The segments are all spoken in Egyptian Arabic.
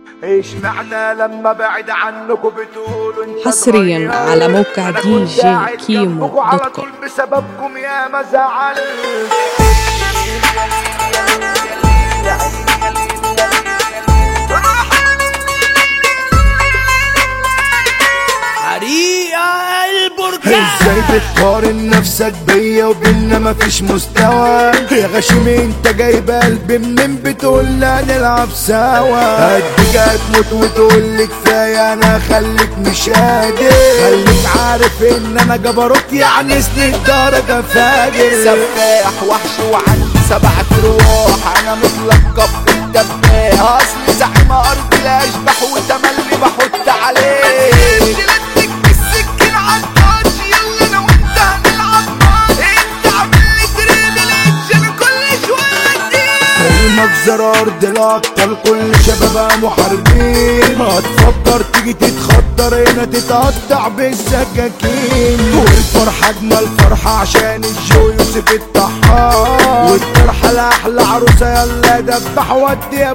ايش معنى لما بعد عنكم بتقولوا انت حصرياً اتغيرت؟ على موقع أنا دي كنت جي قاعد كيمو جنبكم على دوت كوم. طول بسببكم يا ما زعلت حريقة البركان ازاي بتقارن نفسك بيا وبينا مفيش مستوى يا غشيم انت جايب قلبي منين بتقول لي نلعب سوا هديك هتموت وتقول لي كفايه انا خليك مش قادر خليك عارف ان انا جبروت يعني سنين درجه فاجر سفاح وحش وعندي سبعة ارواح انا متلقب بالدباح اصل زعيم ارض الاشباح وتملي بحط عليه شلتك بالسكين عالطاش يلا انا وانت هنلعب ماتش انت عامل لي تريبل اكشن كل شويه المجزر ارض الابطال كل شبابها محاربين هتفكر تيجي تتخطر هنا تتقطع بالسكاكين والفرحة اجمل فرحة عشان الجو يوسف الطحان والطرحة لاحلى عروسة يلا دبح ودي يا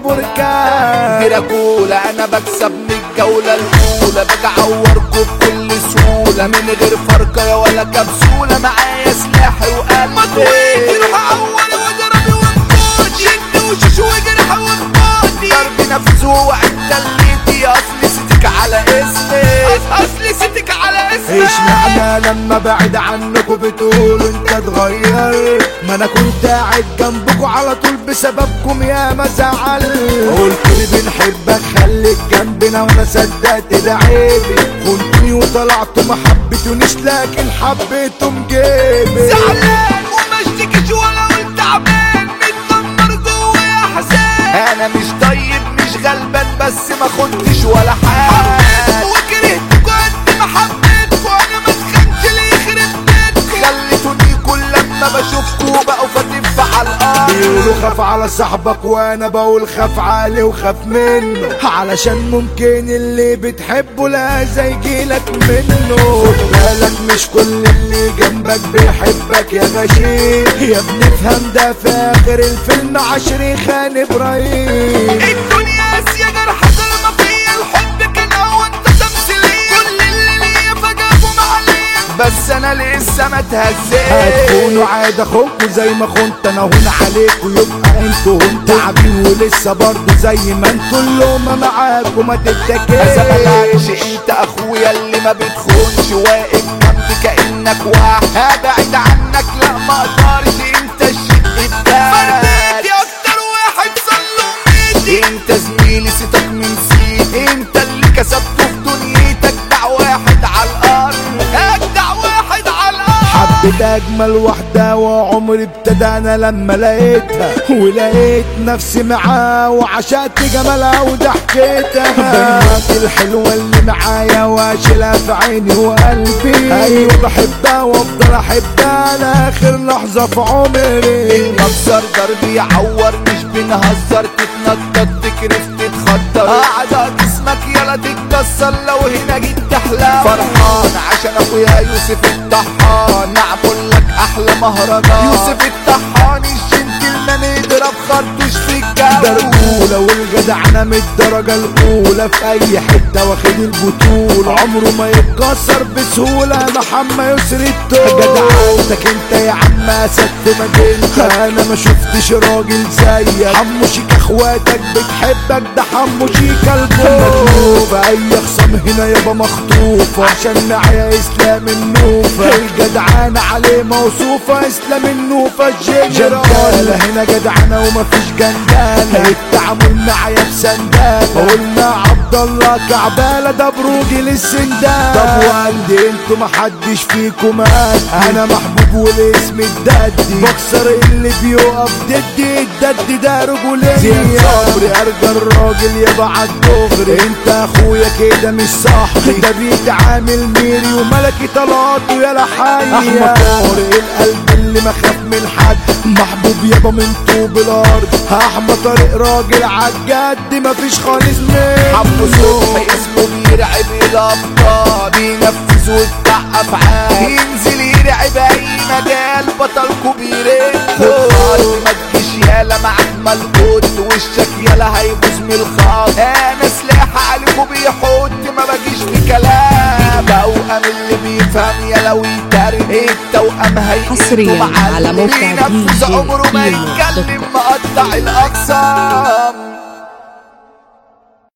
بركان دراكولا انا بكسب من الجولة الاولى باجي اعوركوا بكل سهولة من غير فرقة يا ولا كبسولة معايا سلاحي وقلبي مطويتي روح اعور واضرب وانطاط شد وشوش وجرح واخباطي ضرب نفسه وعد تليتي اصلي ستك على اسمي اصلي ستك على اسمي ايش معنى لما بعد عنكم بتقولوا انت اتغيرت ما انا كنت قاعد جنبكم على طول بسببكم يا ما زعل قلت لي بنحبك خليك جنبنا وانا صدقت ده عيبي خنتوني وطلعت ما حبيتونيش لكن حبيتهم جيبي زعلان وما اشتكيش ولا قلت تعبان متدمر جوايا حزان انا مش طيب مش غلبان بس ما خدتش ولا حاجه وكرهتكوا قد ما حبيتكوا انا ما اتخنش اللي يخرب بيتكوا خليتوني كل لما بشوفكوا بقوا فتنفع على الارض بيقولوا خاف على صاحبك وانا بقول خاف عليه وخاف منه علشان ممكن اللي بتحبه لا زي يجيلك منه خد بالك مش كل اللي جنبك بيحبك يا غشيم يا ابني افهم ده في اخر الفيلم عشري خان ابراهيم الدنيا قاسية جرح ظلمة فيا الحب كان هو انت تمثيلية كل اللي ليا فجابوا معليا بس انا لسه ما اتهزيت هتكونوا عاد اخوكوا زي ما كنت انا هون عليكوا يبقى انتوا هون تعبين ولسه برضه زي ما انتوا اللومه معاكوا ما اذا ملكش تتكلش انت اخويا اللي ما بتخونش واقف جنبي كانك واحد هبعد عنك لا ما اقدرش انت الشق التاني اكتر واحد صلوا انت زميلي ستك من سيد انت اللي كسبته في دنيتك دع واحد على الارض اجدع واحد على الارض حبيت اجمل واحدة وعمري ابتدى انا لما لقيتها ولقيت نفسي معاها وعشقت جمالها وضحكتها بنات الحلوة اللي معايا واشيلها في عيني وقلبي ايوه بحبها وافضل احبها لاخر لحظة في عمري المكسر ضرب يعور مش بنهزر تتنطط تكرف تتخطر اعضاء جسمك يلا تتكسر لو هنا جيت تحلم فرحان عشان اخويا يوسف الطحان نعمل لك احلى مهرجان يوسف الطحان الجنتلمان يضرب خرطوش في ده الجو الأولى والجدعنة من الدرجة الأولى في أي حتة واخد البطولة عمره ما يتكسر بسهولة محمد يسري التوب جدعنتك أنت يا عم أسد في مدينتك أنا ما شفتش راجل زيك حمو شيك أخواتك بتحبك ده حمو شيك البوب أي خصم هنا يابا مخطوفة عشان معايا إسلام النوفة الجدعانة عليه موصوفة إسلام النوفة الجنرال هنا جدعانة ومفيش جندالة التعامل معايا بسندالة قلنا عبد الله كعبالة ده بروجي للسندالة طب وعندي انتوا محدش فيكم قد انا محبوب والاسم الددي بكسر اللي بيقف ضدي الدد ده رجولية زياد صبري ارجى الراجل يبعت دغري انت اخويا كده مش صاحبي ده بيتعامل ميري وملكي طلعته يا لحية احمد طارق القلب اللي اللي ما خاف من حد محبوب يابا من طوب الارض احمد طارق راجل عالجد مفيش خالص حمو منه صبحي اسمه بيرعب الابطال بينفذ ويبقى افعال ينزل يرعب اي مجال بطل كبير خد ما تجيش يالا معاك ملقوط وشك يالا هيبوظ من الخط انا سلاح عليكوا بيحط ما بجيش في كلام توأم اللي بيفهم يالا ويترم التوأم هيقل حصرياً على موقع بينفذ DJ عمره ما كيمو دوت يتكلم مقطع الاقسام